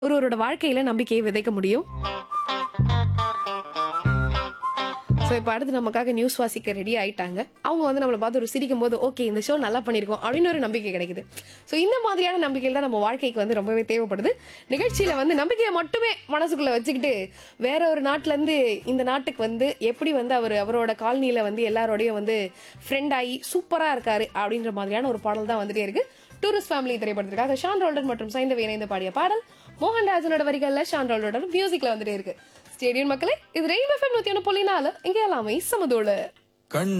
ஒருவரோட வாழ்க்கையில நம்பிக்கையை விதைக்க முடியும் ஸோ இப்போ அடுத்து நமக்காக நியூஸ் வாசிக்க ரெடி ஆயிட்டாங்க அவங்க வந்து நம்மளை பார்த்து ஒரு சிரிக்கும் போது ஓகே இந்த ஷோ நல்லா பண்ணியிருக்கோம் அப்படின்னு ஒரு நம்பிக்கை கிடைக்குது ஸோ இந்த மாதிரியான நம்பிக்கைகள் தான் நம்ம வாழ்க்கைக்கு வந்து ரொம்பவே தேவைப்படுது நிகழ்ச்சியில வந்து நம்பிக்கையை மட்டுமே மனசுக்குள்ள வச்சுக்கிட்டு வேற ஒரு நாட்டுல இருந்து இந்த நாட்டுக்கு வந்து எப்படி வந்து அவர் அவரோட காலனியில வந்து எல்லாரோடையும் வந்து ஃப்ரெண்ட் ஆகி சூப்பரா இருக்காரு அப்படின்ற மாதிரியான ஒரு பாடல் தான் வந்துட்டே இருக்கு டூரிஸ்ட் ஃபேமிலி திரைப்படத்திற்காக ஷான் ரோல்டன் மற்றும் சைந்தவி இணைந்து பாடிய பாடல் மோகன்ராஜனோட வரிகள்ல ஷான் ரோல்டனோட மியூசிக்ல வந்துட்டே இருக்கு ஸ்டேடியம் மக்களே இது ரெயின் எஃப்எம் நூத்தி ஒன்று புள்ளி நாலு இங்கே எல்லாமே சமதோடு கண்